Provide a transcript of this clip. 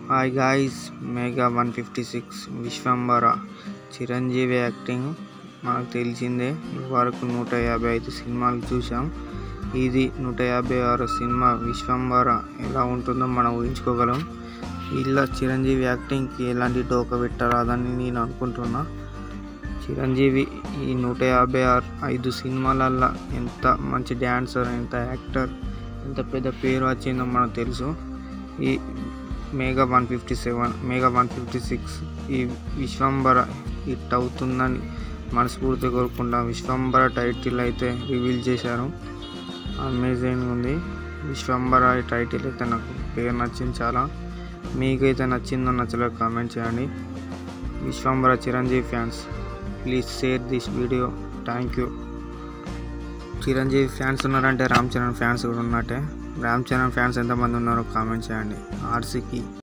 hi guys mega one fifty six Vishwambhara Chiranjeevi acting మనకు తెలిసిందే ఇవరకు నూట యాభై ఐదు సినిమాలు చూసాం ఇది నూట యాభై ఆరు సినిమా విశ్వంబర ఎలా ఉంటుందో మనం ఊహించుకోగలం ఇలా చిరంజీవి యాక్టింగ్కి ఎలాంటి డోకా పెట్టరాదని నేను అనుకుంటున్నా చిరంజీవి ఈ నూట యాభై ఆరు ఐదు సినిమాలల్లో ఎంత మంచి డ్యాన్సర్ ఎంత యాక్టర్ ఎంత పెద్ద పేరు వచ్చిందో మనకు తెలుసు ఈ mega one fifty seven mega one fifty six ఈ విశ్వంబర హిట్ అవుతుందని మనస్ఫూర్తి కోరుకుంటా విశ్వంబర టైటిల్ అయితే రివీల్ చేశారు అమేజింగ్ ఉంది విశ్వంబర ఈ టైటిల్ అయితే నాకు పేరు నచ్చింది చాలా మీకైతే నచ్చిందో నచ్చలేదో కామెంట్ చేయండి Vishwambhara Chiranjeevi fans please share this video thank you Chiranjeevi fans ఉన్నారంటే రామ్ చరణ్ ఫ్యాన్స్ కూడా ఉన్నట్టే రామ్ చరణ్ ఫ్యాన్స్ ఎంతమంది ఉన్నారో కామెంట్ చేయండి ఆర్సీకి